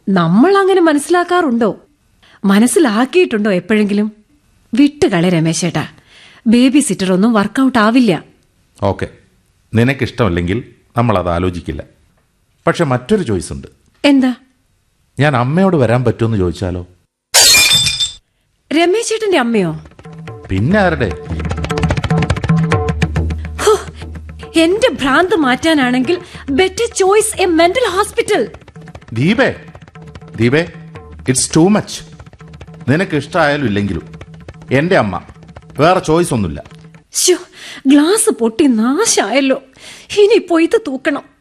നമ്മൾ അങ്ങനെ മനസ്സിലാക്കാറുണ്ടോ മനസ്സിലാക്കിയിട്ടുണ്ടോ എപ്പോഴെങ്കിലും വിട്ടുകളെ രമേശേട്ടാ ബേബി സിറ്റർ ഒന്നും വർക്കൗട്ട് ആവില്ല ഓക്കെ നിനക്കിഷ്ടമല്ലെങ്കിൽ നമ്മളത് ആലോചിക്കില്ല പക്ഷെ മറ്റൊരു ചോയ്സ് ഉണ്ട് എന്താ ഞാൻ അമ്മയോട് വരാൻ പറ്റുമെന്ന് ചോദിച്ചാലോ രമേശേട്ടന്റെ അമ്മയോ പിന്നെ ആരുടെ ഹോ, എന്റെ ഭ്രാന്ത് മാറ്റാനാണെങ്കിൽ better choice a mental hospital ദീപേ ദീപേ ഇറ്റ്സ് ടു മച്ച് നിനക്ക് ഇഷ്ടമായാലും ഇല്ലെങ്കിലും എൻ്റെ അമ്മ വേറെ ചോയ്സ് ഒന്നുമില്ല ശ്ശോ, ഗ്ലാസ് പൊട്ടി നാശായല്ലോ ഇനിയിപ്പോ ഇത് തൂക്കണം